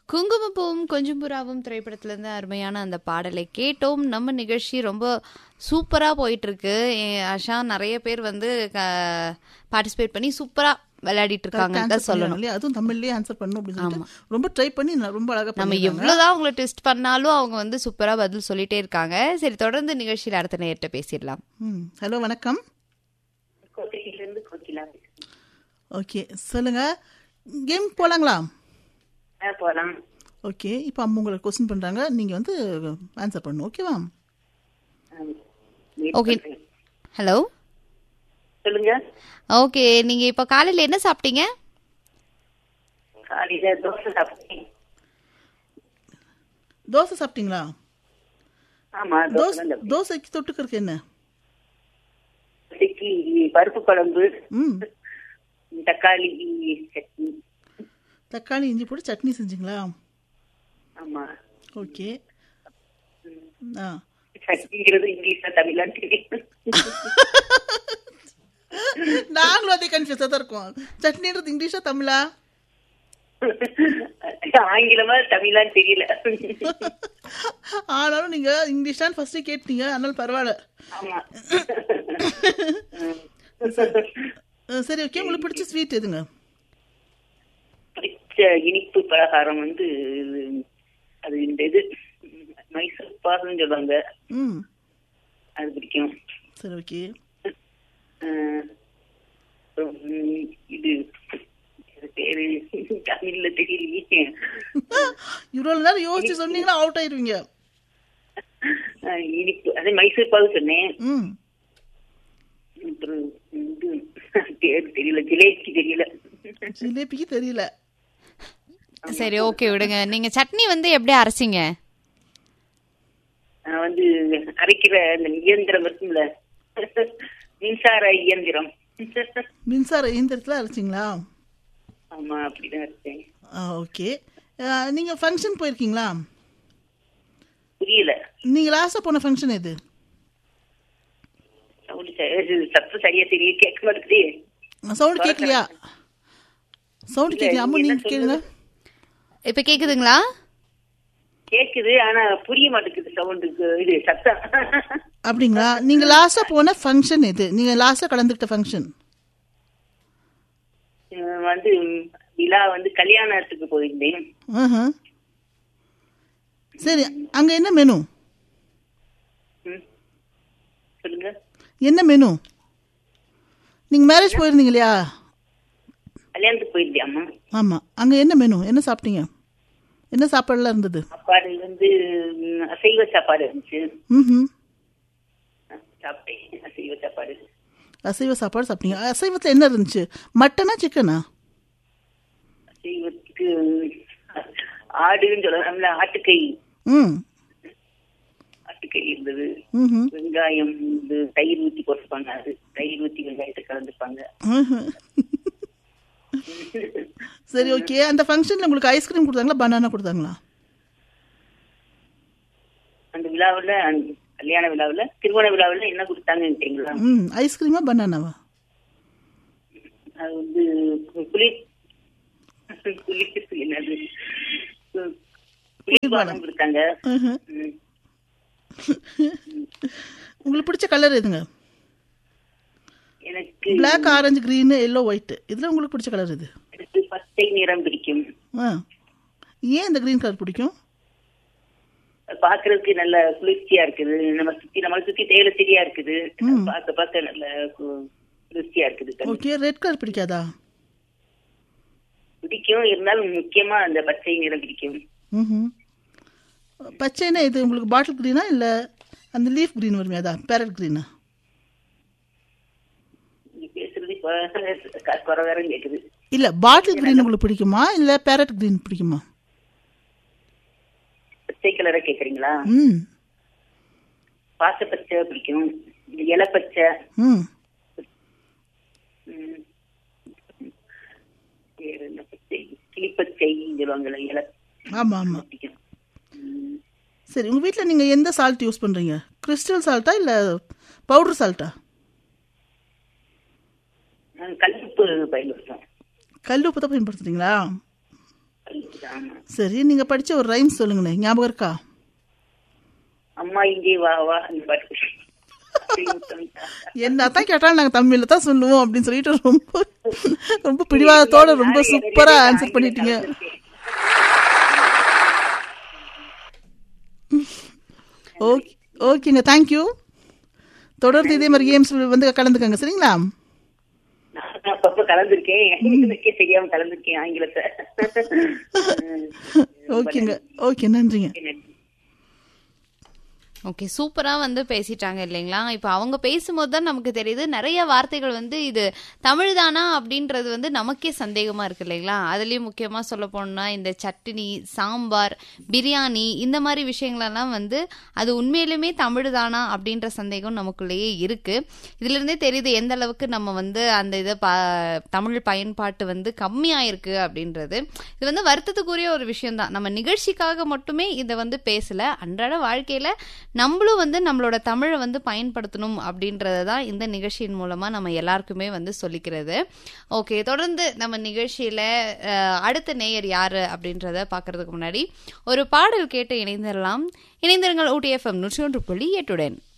குங்குமப்பூவும் கொஞ்சம் புறாவும் திரைப்படத்திலிருந்து அருமையான அந்த பாடலை கேட்டோம் நம்ம நிகழ்ச்சி ரொம்ப சூப்பரா போயிட்டு இருக்கு எ- ஆஷா நிறைய பேர் வந்து பார்ட்டிசிபேட் பண்ணி சூப்பரா விளையாடிட்டு இருக்காங்கன்னு answer தான் சொல்லணும் பண்ணணும் இல்லையா அதுவும் தமிழ்லயே ஆன்சர் பண்ணும் அப்படின்னு சொல்லிட்டு ரொம்ப ட்ரை பண்ணி நான் ரொம்ப அழகா நம்ம பண்ணிருக்காங்க எவ்வளவுதான் அவங்கள டெஸ்ட் பண்ணாலும் அவங்க வந்து சூப்பரா பதில் சொல்லிட்டே இருக்காங்க சரி தொடர்ந்து நிகழ்ச்சியில் அடுத்த நேரத்தை பேசிடலாம் ம் ஹலோ வணக்கம் கோத்தகிரிலிருந்து கோகிலா ஓகே சொல்லுங்க கேம் போலாங்களா ஆ போலாம் ஓகே இப்போ அம்மா உங்களுக்கு கொஸ்டின் பண்றாங்க நீங்க வந்து ஆன்சர் பண்ணணும் ஓகேவா ஆம். wait ஓகே பண்றேன். ஹலோ சொல்லுங்க ஓகே நீங்க இப்ப காலையில என்ன சாப்பிட்டீங்க காலையில தோசை சாப்பிட்டேன் தோசை சாப்பிட்டீங்களா ஆமா தோசை தோசை தான் சாப்பிட்டேன். தோசைக்கு தொட்டுக்கிறதுக்கு என்ன தோசைக்கு பருப்பு குழம்பு ம் தக்காளி சட்னி தக்காளி இஞ்சி போட்டு சட்னி செஞ்சீங்களா ஆமா ஓகே ஆ சட்னிங்கிறது இங்கிலீஷ்ல தமிழான்னு தெரியும் நாங்களும் அதே கன்ஃபியூஸாக தான் இருக்கோம் சட்னின்றது இங்கிலீஷா தமிழா ஆங்கிலமா தமிழான்னு தெரியல ஆனாலும் நீங்க இங்கிலீஷ் ஃபர்ஸ்ட் கேட்டீங்க அதனால பரவாயில்ல ஆமா அஹ் சரி ஓகே உங்களுக்கு பிடிச்ச ஸ்வீட் எதுங்க பிடிச்ச இனிப்பு பலகாரம் வந்து அது இந்த இது மைசூர் பாகுன்னு சொல்லுவாங்க ம் அது பிடிக்கும் சரி ஓகே அஹ் அப்புறம் இது இது பேரு தமிழ்ல தெரியலையே இவ்வளவு நேரம் யோசிச்சு சொன்னீங்கன்னா அவுட் ஆயிருவீங்க அஹ் இனிப்பு அதே மைசூர் பாகு சொன்னேன் ம் அப்புறம் இது பேரு தெரியல ஜிலேபி தெரியல ஜிலேபிக்கு தெரியல சரி ஓகே விடுங்க நீங்க சட்னி வந்து எப்படி அரைச்சிங்க நான் வந்து அரைக்கிற அந்த இயந்திரம் இருக்கும்ல மின்சார இயந்திரம் மின்சார இயந்திரத்தில் அரைச்சிங்களா ஆமா அப்படிதான் இருக்கேன் ஆ ஓகே நீங்க ஃபங்க்ஷன் போயிருக்கீங்களா புரியல நீங்க லாஸ்டா போன ஃபங்க்ஷன் எது சவுண்டு ச- சத்தம் சரியா தெரிய கேட்க மாட்டேங்குதே சவுண்ட் கேட்கலையா சவுண்ட் இல்ல, கேட்கலையா அம்மா நீங்க நீங்க என்ன கேளுங்க இப்ப கேக்குதுங்களா கேக்குது ஆனா புரிய மாட்டேங்குது சவுண்டுக்கு இது சத்தம் அப்படிங்களா நீங்க லாஸ்டா போன ஃபங்க்ஷன் எது நீங்க லாஸ்டா கலந்துக்கிட்ட ஃபங்க்ஷன் அஹ் வந்து விழா வந்து கல்யாணத்துக்கு போயிருந்தேன் ஆஹா. சரி அங்க என்ன மெனு ம். சொல்லுங்க என்ன மெனு நீங்க மேரேஜ் போயிருந்தீங்க இல்லையா கல்யாணத்துக்கு போயிருந்தியாம்மா ஆமா அங்க என்ன மெனு என்ன சாப்பிட்டீங்க என்ன சாப்பாடுலாம் இருந்தது சாப்பாடு வந்து ம், அசைவ சாப்பாடு இருந்துச்சு ம் சாப்பிட்டேன் அசைவ சாப்பாடு அசைவ சாப்பாடு சாப்பிட்டீங்க அசைவத்துல என்ன இருந்துச்சு மட்டனா சிக்கனா அசைவத்துக்கு ஆடுன்னு சொல்லலாம்ல ஆட்டுக்கை ம் ஆட்டுக்கை இருந்தது ம் வெங்காயம் இது தயிர் ஊத்தி போட்டிருப்பாங்க அது தயிர் ஊத்தி வெங்காயத்தை கலந்துப்பாங்க சரி ஓகே அந்த ஃபங்க்ஷன்ல உங்களுக்கு ஐஸ்கிரீம் கொடுத்தாங்களா பனானா கொடுத்தாங்களா அந்த விழாவுல அந்த கல்யாண விழாவுல திருமண விழாவுல என்ன கொடுத்தாங்கன்னு தெரியுங்களா ம் ஐஸ்கிரீமா பனானாவா அது வந்து குளிர் குளிர்ச்சி என்னது குளிர்பானம் கொடுத்தாங்க ம்ஹும். ம். உங்களுக்கு பிடிச்ச கலர் எதுங்க எனக்கு Black orange green yellow white இதுல உங்களுக்கு பிடிச்ச கலர் எது எனக்கு பச்சை நிறம் பிடிக்கும் ஆ ஏன் இந்த green கலர் பிடிக்கும் பாக்குறதுக்கு நல்ல குளிர்ச்சியா இருக்குது நம்ம சுத்தி நம்மளை சுத்தி தேயிலை செடியா இருக்குது பார்க்க பார்க்க நல்ல கு- குளிர்ச்சியா இருக்குது கண்ணு. ஓகே ரெட் கலர் பிடிக்காதா பிடிக்கும் இருந்தாலும் முக்கியமா அந்த பச்சை நிறம் பிடிக்கும் ம் பச்சைனா இது உங்களுக்கு பாட்டில் க்ரீனா இல்லை அந்த லீஃப் க்ரீன் வருமே அதான் பேரட் க்ரீனா நீங்க பேசுறது கொ- குறை வேற கேக்குது இல்லை பாட்டில் க்ரீன் உங்களுக்கு பிடிக்குமா இல்லை பேரட் க்ரீன் பிடிக்குமா பச்சை கலரை கேக்குறீங்களா ம் பாச பச்சை பிடிக்கும் இலை பச்சை ம் ம். வேற என்ன பச்சை கிளிப்பச்சைன்னு சொல்லுவாங்கல்ல இலை ஆமாம் ஆமாம் பிடிக்கும் சரி உங்கள் வீட்டில் நீங்கள் எந்த சால்ட் யூஸ் பண்ணுறீங்க கிறிஸ்டல் சால்ட்டா இல்லை பவுடர் சால்ட்டா நாங்க கல்லுப்பு பயன்படுத்துறோம் கல் உப்பு தான் பயன்படுத்துறீங்களா கல்லுப்பு இருக்குது ஆமா சரி நீங்க படிச்ச ஒரு ரைம் சொல்லுங்கண்ணே ஞாபகம் இருக்கா அம்மா இங்கே வா வா அந்த பாட்டு அப்படின்னு சொல்லிட்டா. என்னத்தான் கேட்டாலும் நாங்க தமிழ்ல தான் சொல்லுவோம் அப்படின்னு சொல்லிட்டு ரொம்ப ரொம்ப பிடிவாதத்தோட ரொம்ப சூப்பரா ஆன்சர் பண்ணிட்டீங்க ஓகே ஓகேங்க தேங்க்யூ தொடர்ந்து இதே மாதிரி கேம்ஸ் வந்து கலந்துக்கங்க சரிங்களா நான் அப்பப்ப கலந்துருக்கேன் எனக்கே தெரியாம கலந்துருக்கேன் ஆங்கிலத்தை ஓகேங்க ஓகே நன்றிங்க ஓகே சூப்பரா வந்து பேசிட்டாங்க இல்லைங்களா இப்போ அவங்க பேசும்போது தான் நமக்கு தெரியுது நிறைய வார்த்தைகள் வந்து இது தமிழ் தானா அப்படின்றது வந்து நமக்கே சந்தேகமா இருக்கு இல்லைங்களா அதுலயும் முக்கியமா சொல்ல போனா இந்த சட்னி சாம்பார் பிரியாணி இந்த மாதிரி விஷயங்களெல்லாம் வந்து அது உண்மையிலுமே தமிழ் தானா அப்படின்ற சந்தேகம் நமக்குள்ளேயே இருக்கு இதுல இருந்தே தெரியுது எந்த அளவுக்கு நம்ம வந்து அந்த இதை ப தமிழ் பயன்பாட்டு வந்து கம்மியாயிருக்கு அப்படின்றது இது வந்து வருத்தத்துக்குரிய ஒரு விஷயம் தான் நம்ம நிகழ்ச்சிக்காக மட்டுமே இதை வந்து பேசல அன்றாட வாழ்க்கையில நம்மளும் வந்து நம்மளோட தமிழை வந்து பயன்படுத்தணும் அப்படின்றத தான் இந்த நிகழ்ச்சியின் மூலமா நம்ம எல்லாருக்குமே வந்து சொல்லிக்கிறது ஓகே தொடர்ந்து நம்ம நிகழ்ச்சியில அஹ், அடுத்த நேயர் யாரு அப்படின்றத பார்க்கறதுக்கு முன்னாடி ஒரு பாடல் கேட்டு இணைந்திடலாம் இணைந்திருங்கள் ஊட்டி எஃப்எம் நூற்றி ஒன்று புள்ளி எட்டுடன்